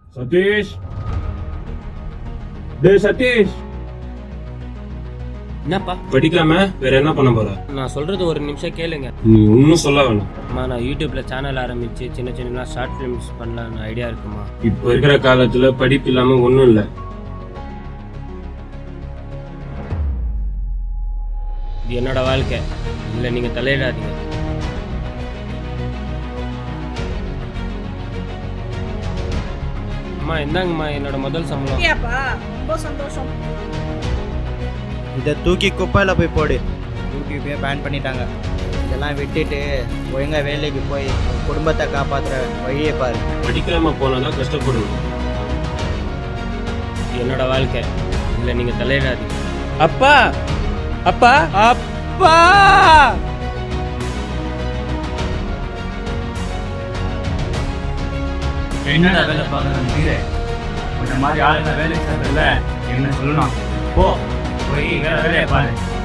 சதீஷ் டேய் சதீஷ் என்னப்பா படிக்காம வேற என்ன பண்ண போற நான் சொல்றது ஒரு நிமிஷம் கேளுங்க நீ ஒன்னும் சொல்ல வேணாம் அம்மா நான் யூடியூப்ல சேனல் ஆரம்பிச்சு சின்ன சின்ன ஷார்ட் ஃபிலிம்ஸ் பண்ணலாம்னு ஐடியா இருக்குமா இப்ப இருக்கிற காலத்துல படிப்பு இல்லாம ஒண்ணும் இல்ல இது என்னோட வாழ்க்கை இல்லை நீங்க தலையிடாதீங்க அம்மா இந்தாங்கம்மா என்னோட முதல் சம்பளம் அப்படியாப்பா ரொம்ப சந்தோஷம் இதை தூக்கி குப்பையில் போய் போடு யூடியூப்பே பேன் பண்ணிட்டாங்க இதெல்லாம் விட்டுட்டு ஒழுங்கா வேலைக்கு போய் உன் குடும்பத்தை காப்பாற்றுற வழியை பாரு படிக்காம போனாதான் கஷ்டப்படணும் இது என்னோட வாழ்க்கை இல்லை நீங்க தலையிடாதீங்க அப்பா அப்பா அப்பா என்னடா வேலை பார்க்கறது தீர இந்த மாதிரி ஆளுங்க வேலை செய்யறதில்ல என்ன சொல்லணும் போ போய் வேற வேலையை பாரு